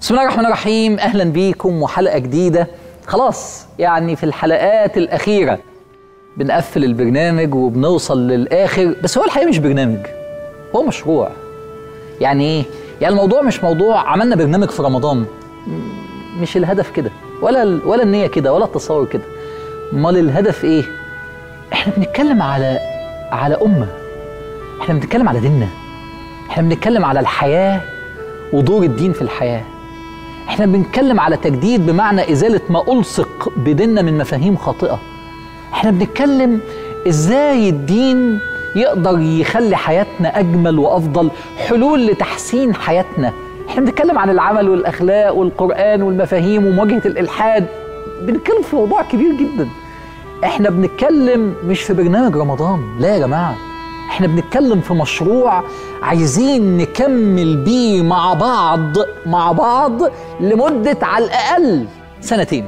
بسم الله الرحمن الرحيم اهلا بيكم وحلقه جديده خلاص يعني في الحلقات الاخيره بنقفل البرنامج وبنوصل للاخر بس هو الحقيقه مش برنامج هو مشروع يعني ايه يعني الموضوع مش موضوع عملنا برنامج في رمضان م- مش الهدف كده ولا ال- ولا النيه كده ولا التصور كده امال الهدف ايه احنا بنتكلم على على امه احنا بنتكلم على ديننا احنا بنتكلم على الحياه ودور الدين في الحياه احنا بنتكلم على تجديد بمعنى ازاله ما الصق بديننا من مفاهيم خاطئه احنا بنتكلم ازاي الدين يقدر يخلي حياتنا اجمل وافضل حلول لتحسين حياتنا احنا بنتكلم عن العمل والاخلاق والقران والمفاهيم ومواجهه الالحاد بنتكلم في موضوع كبير جدا احنا بنتكلم مش في برنامج رمضان لا يا جماعه احنا بنتكلم في مشروع عايزين نكمل بيه مع بعض مع بعض لمده على الاقل سنتين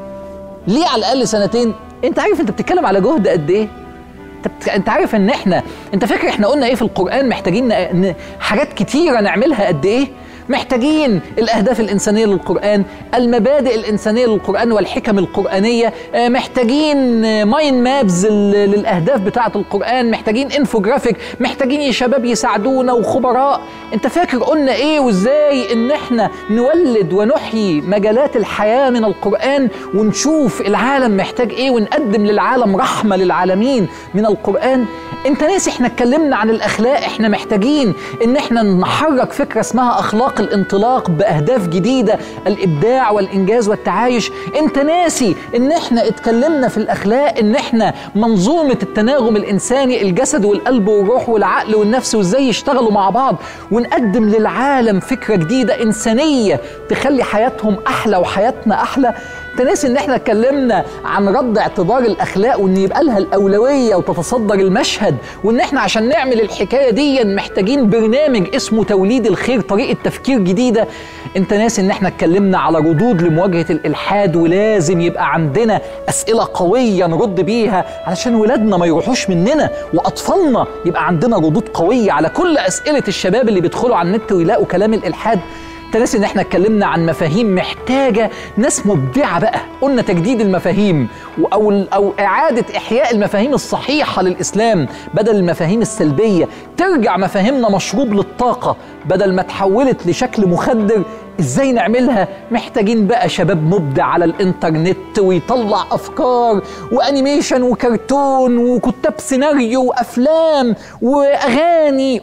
ليه على الاقل سنتين انت عارف انت بتتكلم على جهد قد ايه انت بت... انت عارف ان احنا انت فاكر احنا قلنا ايه في القران محتاجين ن... ن... حاجات كتيره نعملها قد ايه محتاجين الاهداف الانسانيه للقران المبادئ الانسانيه للقران والحكم القرانيه آه، محتاجين آه، ماين مابز ل- للاهداف بتاعه القران محتاجين انفوجرافيك محتاجين يا شباب يساعدونا وخبراء انت فاكر قلنا ايه وازاي ان احنا نولد ونحيي مجالات الحياه من القران ونشوف العالم محتاج ايه ونقدم للعالم رحمه للعالمين من القران انت ناسي احنا اتكلمنا عن الاخلاق احنا محتاجين ان احنا نحرك فكره اسمها اخلاق الانطلاق باهداف جديده الابداع والانجاز والتعايش انت ناسي ان احنا اتكلمنا في الاخلاق ان احنا منظومه التناغم الانساني الجسد والقلب والروح والعقل والنفس وازاي يشتغلوا مع بعض ونقدم للعالم فكره جديده انسانيه تخلي حياتهم احلى وحياتنا احلى انت ناسي ان احنا اتكلمنا عن رد اعتبار الاخلاق وان يبقى لها الاولويه وتتصدر المشهد وان احنا عشان نعمل الحكايه دي محتاجين برنامج اسمه توليد الخير طريقه تفكير جديده انت ناسي ان احنا اتكلمنا على ردود لمواجهه الالحاد ولازم يبقى عندنا اسئله قويه نرد بيها علشان ولادنا ما يروحوش مننا واطفالنا يبقى عندنا ردود قويه على كل اسئله الشباب اللي بيدخلوا على النت ويلاقوا كلام الالحاد انت ناسي ان احنا اتكلمنا عن مفاهيم محتاجه ناس مبدعه بقى قلنا تجديد المفاهيم و- او او اعاده احياء المفاهيم الصحيحه للاسلام بدل المفاهيم السلبيه ترجع مفاهيمنا مشروب للطاقه بدل ما اتحولت لشكل مخدر ازاي نعملها محتاجين بقى شباب مبدع على الانترنت ويطلع افكار وانيميشن وكرتون وكتاب سيناريو وافلام واغاني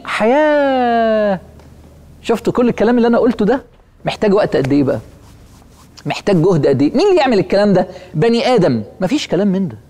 حياه شفتوا كل الكلام اللي انا قلته ده محتاج وقت قد ايه بقى محتاج جهد قد ايه مين اللي يعمل الكلام ده بني ادم مفيش كلام من ده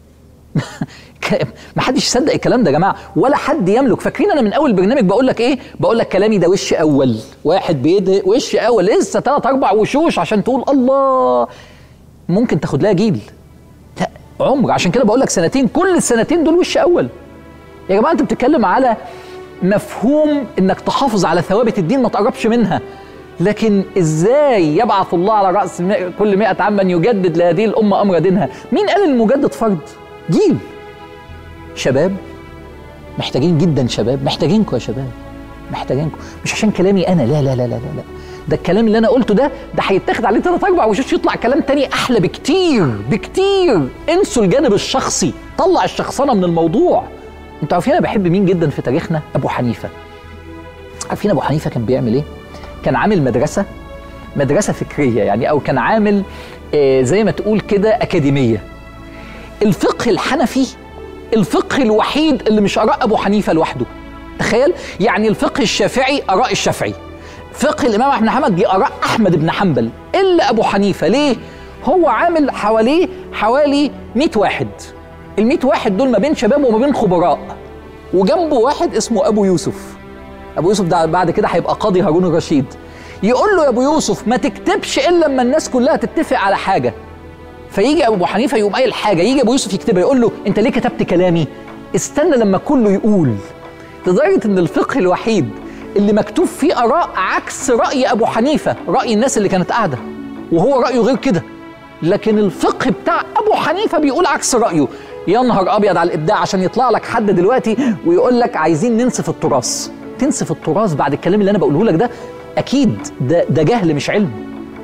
ما حدش يصدق الكلام ده يا جماعه ولا حد يملك فاكرين انا من اول برنامج بقول لك ايه بقول لك كلامي ده وش اول واحد بيد وش اول لسه ثلاث اربع وشوش عشان تقول الله ممكن تاخد لها جيل لا عمر عشان كده بقول لك سنتين كل السنتين دول وش اول يا جماعه انت بتتكلم على مفهوم انك تحافظ على ثوابت الدين ما تقربش منها لكن ازاي يبعث الله على راس مئة- كل مئة عام من يجدد لهذه الامه امر دينها مين قال ان المجدد فرد جيل شباب محتاجين جدا شباب محتاجينكم يا شباب محتاجينكم مش عشان كلامي انا لا لا لا لا لا, لا. ده الكلام اللي انا قلته ده ده هيتاخد عليه ثلاث اربع وشوش يطلع كلام تاني احلى بكتير بكتير انسوا الجانب الشخصي طلع الشخصنه من الموضوع انتوا عارفين انا بحب مين جدا في تاريخنا ابو حنيفه عارفين ابو حنيفه كان بيعمل ايه كان عامل مدرسه مدرسه فكريه يعني او كان عامل آه زي ما تقول كده اكاديميه الفقه الحنفي الفقه الوحيد اللي مش اراء ابو حنيفه لوحده تخيل يعني الفقه الشافعي اراء الشافعي فقه الامام احمد بن حنبل دي اراء احمد بن حنبل الا ابو حنيفه ليه هو عامل حواليه حوالي 100 واحد ال 100 واحد دول ما بين شباب وما بين خبراء وجنبه واحد اسمه ابو يوسف ابو يوسف ده بعد كده هيبقى قاضي هارون الرشيد يقول له يا ابو يوسف ما تكتبش الا لما الناس كلها تتفق على حاجه فيجي ابو حنيفه يقوم قايل حاجه يجي ابو يوسف يكتبها يقول له انت ليه كتبت كلامي استنى لما كله يقول لدرجه ان الفقه الوحيد اللي مكتوب فيه اراء عكس راي ابو حنيفه راي الناس اللي كانت قاعده وهو رايه غير كده لكن الفقه بتاع ابو حنيفه بيقول عكس رايه يا نهار ابيض على الابداع عشان يطلع لك حد دلوقتي ويقول لك عايزين ننسف التراث تنسف التراث بعد الكلام اللي انا بقوله لك ده اكيد ده ده جهل مش علم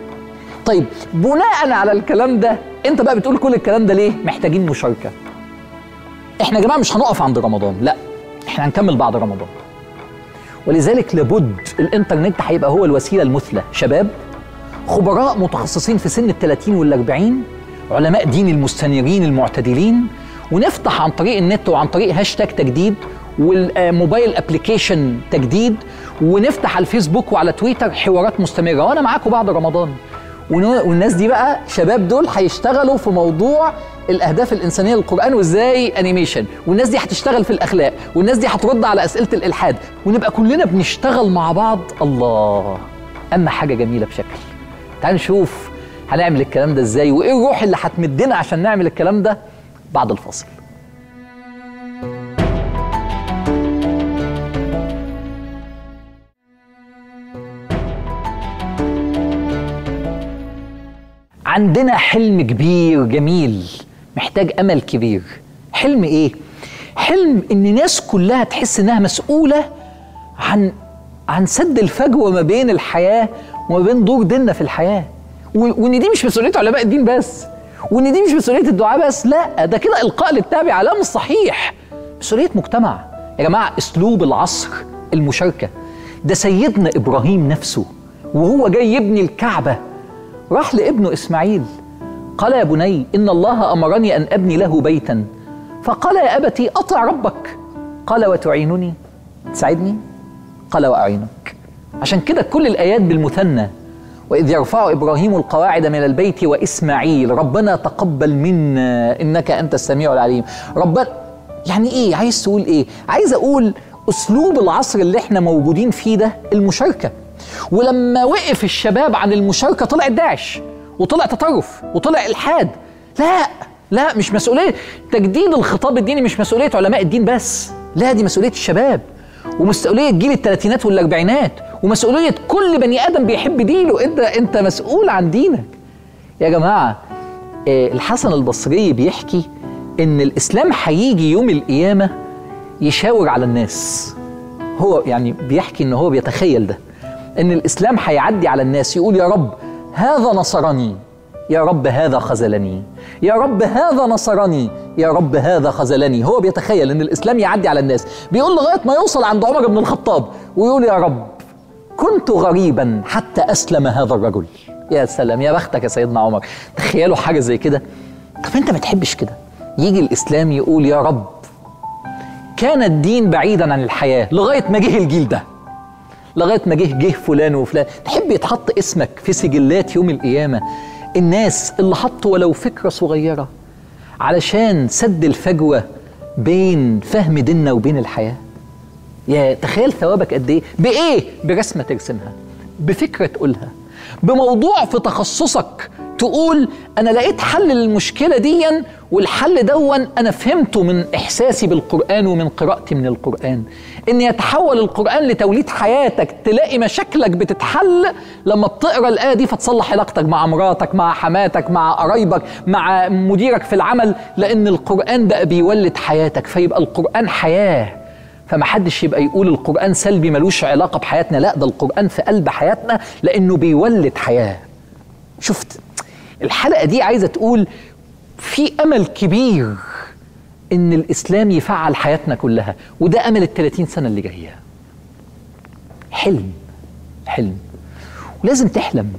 طيب بناء على الكلام ده انت بقى بتقول كل الكلام ده ليه محتاجين مشاركه احنا يا جماعه مش هنقف عند رمضان لا احنا هنكمل بعد رمضان ولذلك لابد الانترنت هيبقى هو الوسيله المثلى شباب خبراء متخصصين في سن الثلاثين والأربعين علماء دين المستنيرين المعتدلين ونفتح عن طريق النت وعن طريق هاشتاج تجديد والموبايل ابلكيشن تجديد ونفتح على الفيسبوك وعلى تويتر حوارات مستمره وانا معاكم بعد رمضان ون- والناس دي بقى شباب دول هيشتغلوا في موضوع الاهداف الانسانيه للقران وازاي انيميشن والناس دي هتشتغل في الاخلاق والناس دي هترد على اسئله الالحاد ونبقى كلنا بنشتغل مع بعض الله اما حاجه جميله بشكل تعال نشوف هنعمل الكلام ده ازاي وايه الروح اللي هتمدنا عشان نعمل الكلام ده بعد الفاصل عندنا حلم كبير جميل محتاج امل كبير حلم ايه حلم ان الناس كلها تحس انها مسؤوله عن عن سد الفجوه ما بين الحياه وما بين دور ديننا في الحياه و- وان دي مش مسؤوليه علماء الدين بس وان دي مش مسؤوليه الدعاء بس لا ده كده القاء للتابع لا مش صحيح مسؤوليه مجتمع يا جماعه اسلوب العصر المشاركه ده سيدنا ابراهيم نفسه وهو جاي يبني الكعبه راح لابنه اسماعيل قال يا بني ان الله امرني ان ابني له بيتا فقال يا ابتي اطع ربك قال وتعينني تساعدني قال واعينك عشان كده كل الايات بالمثنى واذ يرفع ابراهيم القواعد من البيت واسماعيل ربنا تقبل منا انك انت السميع العليم ربنا يعني ايه عايز تقول ايه عايز اقول اسلوب العصر اللي احنا موجودين فيه ده المشاركه ولما وقف الشباب عن المشاركه طلع داعش وطلع تطرف وطلع الحاد لا لا مش مسؤوليه تجديد الخطاب الديني مش مسؤوليه علماء الدين بس لا دي مسؤوليه الشباب ومسؤوليه جيل الثلاثينات والاربعينات ومسؤوليه كل بني ادم بيحب دينه انت انت مسؤول عن دينك يا جماعه آه، الحسن البصري بيحكي ان الاسلام هيجي يوم القيامه يشاور على الناس هو يعني بيحكي ان هو بيتخيل ده ان الاسلام هيعدي على الناس يقول يا رب هذا نصرني يا رب هذا خذلني يا رب هذا نصرني يا رب هذا خذلني هو بيتخيل ان الاسلام يعدي على الناس بيقول لغايه ما يوصل عند عمر بن الخطاب ويقول يا رب كنت غريبا حتى اسلم هذا الرجل يا سلام يا بختك يا سيدنا عمر تخيلوا حاجه زي كده طب انت ما تحبش كده يجي الاسلام يقول يا رب كان الدين بعيدا عن الحياه لغايه ما جه الجيل ده لغايه ما جه جه فلان وفلان تحب يتحط اسمك في سجلات يوم القيامه الناس اللي حطوا ولو فكره صغيره علشان سد الفجوه بين فهم ديننا وبين الحياه يا تخيل ثوابك قد ايه بايه برسمه ترسمها بفكره تقولها بموضوع في تخصصك تقول انا لقيت حل للمشكله ديا والحل دون انا فهمته من احساسي بالقران ومن قراءتي من القران ان يتحول القران لتوليد حياتك تلاقي مشاكلك بتتحل لما بتقرا الايه دي فتصلح علاقتك مع مراتك مع حماتك مع قرايبك مع مديرك في العمل لان القران بقى بيولد حياتك فيبقى القران حياه فما حدش يبقى يقول القرآن سلبي ملوش علاقة بحياتنا لا ده القرآن في قلب حياتنا لأنه بيولد حياة شفت الحلقة دي عايزة تقول في أمل كبير إن الإسلام يفعل حياتنا كلها وده أمل الثلاثين سنة اللي جاية حلم حلم ولازم تحلم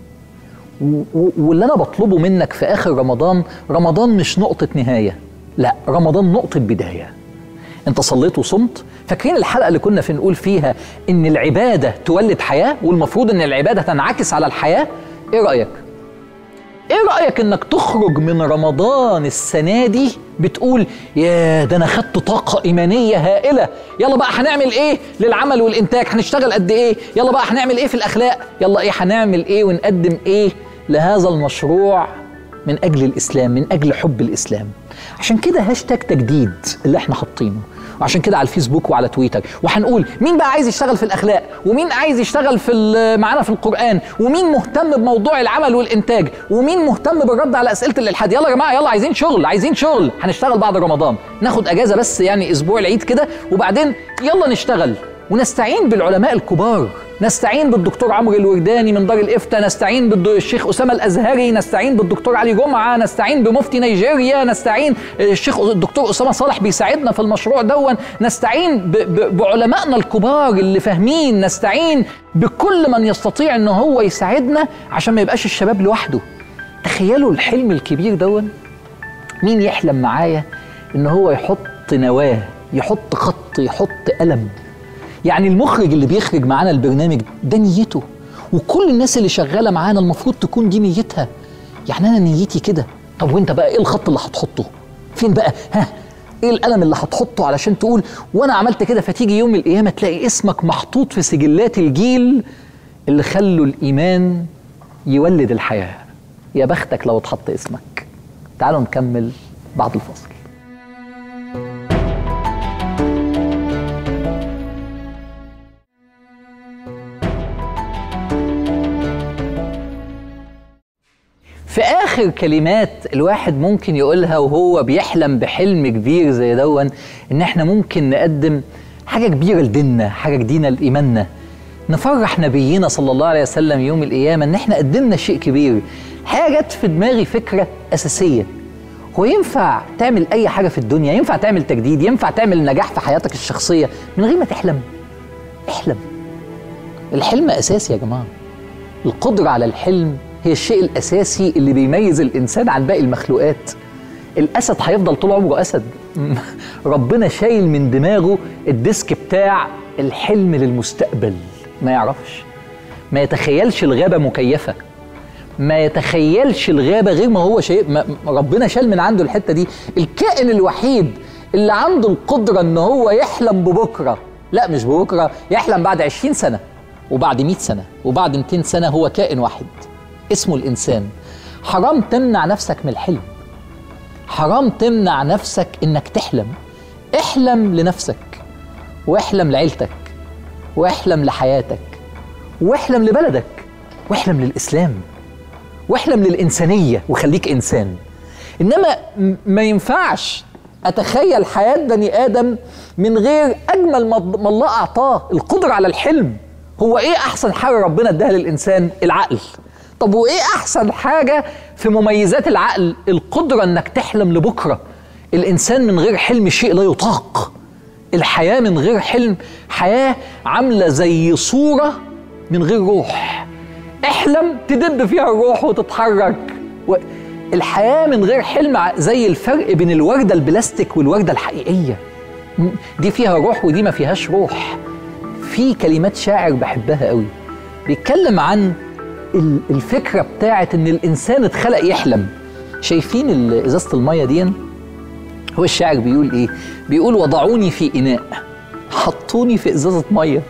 و- و- واللي أنا بطلبه منك في آخر رمضان رمضان مش نقطة نهاية لا رمضان نقطة بداية انت صليت وصمت فاكرين الحلقه اللي كنا في نقول فيها ان العباده تولد حياه والمفروض ان العباده تنعكس على الحياه ايه رايك ايه رايك انك تخرج من رمضان السنه دي بتقول يا ده انا خدت طاقه ايمانيه هائله يلا بقى هنعمل ايه للعمل والانتاج هنشتغل قد ايه يلا بقى هنعمل ايه في الاخلاق يلا ايه هنعمل ايه ونقدم ايه لهذا المشروع من اجل الاسلام من اجل حب الاسلام عشان كده هاشتاج تجديد اللي احنا حاطينه وعشان كده على الفيسبوك وعلى تويتر وهنقول مين بقى عايز يشتغل في الاخلاق ومين عايز يشتغل في ال- معانا في القران ومين مهتم بموضوع العمل والانتاج ومين مهتم بالرد على اسئله الالحاد يلا يا جماعه يلا عايزين شغل عايزين شغل هنشتغل بعد رمضان ناخد اجازه بس يعني اسبوع العيد كده وبعدين يلا نشتغل ونستعين بالعلماء الكبار نستعين بالدكتور عمرو الورداني من دار الافتاء نستعين بالشيخ اسامه الازهري نستعين بالدكتور علي جمعه نستعين بمفتي نيجيريا نستعين الشيخ الدكتور اسامه صالح بيساعدنا في المشروع دون نستعين ب- ب- بعلمائنا الكبار اللي فاهمين نستعين بكل من يستطيع ان هو يساعدنا عشان ما يبقاش الشباب لوحده تخيلوا الحلم الكبير دون مين يحلم معايا ان هو يحط نواه يحط خط يحط قلم يعني المخرج اللي بيخرج معانا البرنامج ده نيته وكل الناس اللي شغاله معانا المفروض تكون دي نيتها يعني انا نيتي كده طب وانت بقى ايه الخط اللي هتحطه فين بقى ها ايه القلم اللي هتحطه علشان تقول وانا عملت كده فتيجي يوم القيامه تلاقي اسمك محطوط في سجلات الجيل اللي خلوا الايمان يولد الحياه يا بختك لو اتحط اسمك تعالوا نكمل بعد الفصل في اخر كلمات الواحد ممكن يقولها وهو بيحلم بحلم كبير زي دون ان احنا ممكن نقدم حاجه كبيره لديننا حاجه جديده لايماننا نفرح نبينا صلى الله عليه وسلم يوم القيامه ان احنا قدمنا شيء كبير حاجه جت في دماغي فكره اساسيه هو ينفع تعمل اي حاجه في الدنيا ينفع تعمل تجديد ينفع تعمل نجاح في حياتك الشخصيه من غير ما تحلم احلم الحلم اساسي يا جماعه القدرة على الحلم هي الشيء الأساسي اللي بيميز الإنسان عن باقي المخلوقات الأسد هيفضل طول عمره أسد ربنا شايل من دماغه الديسك بتاع الحلم للمستقبل ما يعرفش ما يتخيلش الغابة مكيفة ما يتخيلش الغابة غير ما هو شيء ما ربنا شال من عنده الحتة دي الكائن الوحيد اللي عنده القدرة ان هو يحلم ببكرة لا مش ببكرة يحلم بعد 20 سنة وبعد 100 سنة وبعد 200 سنة هو كائن واحد اسمه الإنسان حرام تمنع نفسك من الحلم حرام تمنع نفسك انك تحلم احلم لنفسك واحلم لعيلتك واحلم لحياتك واحلم لبلدك واحلم للإسلام واحلم للإنسانية وخليك إنسان إنما م- ما ينفعش أتخيل حياة بني آدم من غير أجمل ما ما الله أعطاه القدرة على الحلم هو إيه أحسن حاجة ربنا اداها للإنسان العقل طب وإيه أحسن حاجة في مميزات العقل القدرة إنك تحلم لبكرة الإنسان من غير حلم شيء لا يطاق الحياة من غير حلم حياة عاملة زي صورة من غير روح احلم تدب فيها الروح وتتحرك و... الحياة من غير حلم ع- زي الفرق بين الوردة البلاستيك والوردة الحقيقية م- دي فيها روح ودي ما فيهاش روح في كلمات شاعر بحبها قوي بيتكلم عن ال- الفكرة بتاعت ان الانسان اتخلق يحلم شايفين ال- ازازة المية دي هو الشاعر بيقول ايه بيقول وضعوني في اناء حطوني في ازازة مية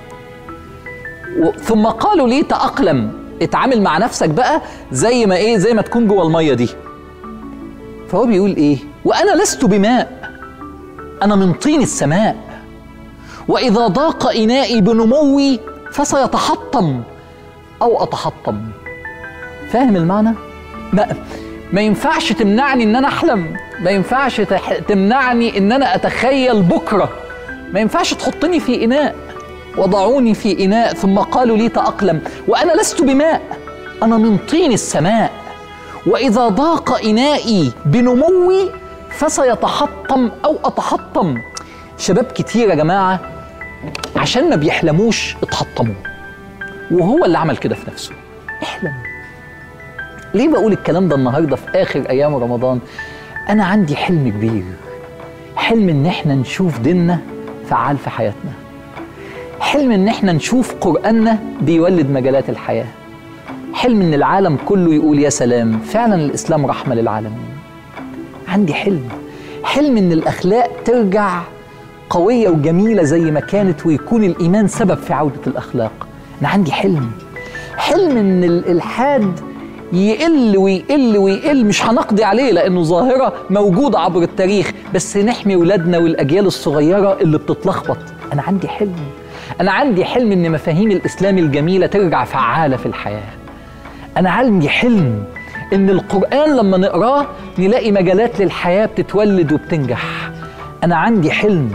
و- ثم قالوا لي تأقلم اتعامل مع نفسك بقى زي ما ايه زي ما تكون جوه الميه دي فهو بيقول ايه وانا لست بماء انا من طين السماء واذا ضاق انائي بنموي فسيتحطم او اتحطم فاهم المعنى ما ما ينفعش تمنعني ان انا احلم ما ينفعش تح... تمنعني ان انا اتخيل بكره ما ينفعش تحطني في اناء وضعوني في اناء ثم قالوا لي تاقلم وانا لست بماء انا من طين السماء واذا ضاق انائي بنموي فسيتحطم او اتحطم شباب كتير يا جماعه عشان ما بيحلموش اتحطموا وهو اللي عمل كده في نفسه احلم ليه بقول الكلام ده النهارده في اخر ايام رمضان انا عندي حلم كبير حلم ان احنا نشوف ديننا فعال في حياتنا حلم ان احنا نشوف قراننا بيولد مجالات الحياه حلم ان العالم كله يقول يا سلام فعلا الاسلام رحمه للعالمين عندي حلم حلم ان الاخلاق ترجع قويه وجميله زي ما كانت ويكون الايمان سبب في عوده الاخلاق انا عندي حلم حلم ان الالحاد يقل ويقل ويقل مش هنقضي عليه لانه ظاهره موجوده عبر التاريخ بس نحمي ولادنا والاجيال الصغيره اللي بتتلخبط انا عندي حلم انا عندي حلم ان مفاهيم الاسلام الجميله ترجع فعاله في الحياه انا عندي حلم ان القران لما نقراه نلاقي مجالات للحياه بتتولد وبتنجح انا عندي حلم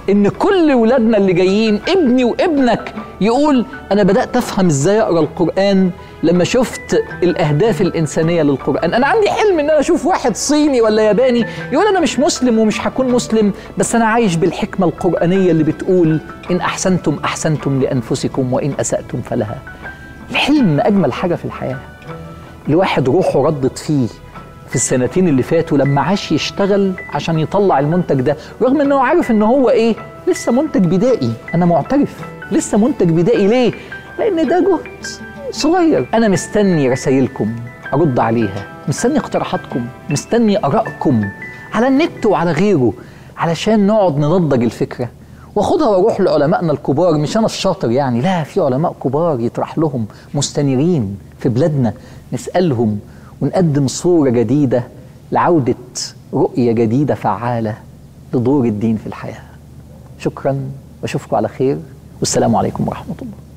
ان كل ولادنا اللي جايين ابني وابنك يقول انا بدات افهم ازاي اقرا القران لما شفت الاهداف الانسانيه للقران انا عندي حلم ان انا اشوف واحد صيني ولا ياباني يقول انا مش مسلم ومش هكون مسلم بس انا عايش بالحكمه القرانيه اللي بتقول ان احسنتم احسنتم لانفسكم وان اساتم فلها الحلم اجمل حاجه في الحياه الواحد روحه ردت فيه في السنتين اللي فاتوا لما عاش يشتغل عشان يطلع المنتج ده رغم انه عارف ان هو ايه لسه منتج بدائي انا معترف لسه منتج بدائي ليه لان ده جهد صغير انا مستني رسايلكم ارد عليها مستني اقتراحاتكم مستني ارائكم على النت وعلى غيره علشان نقعد ننضج الفكره واخدها واروح لعلمائنا الكبار مش انا الشاطر يعني لا في علماء كبار يطرح لهم مستنيرين في بلادنا نسالهم ونقدم صوره جديده لعوده رؤيه جديده فعاله لدور الدين في الحياه شكرا واشوفكم على خير والسلام عليكم ورحمه الله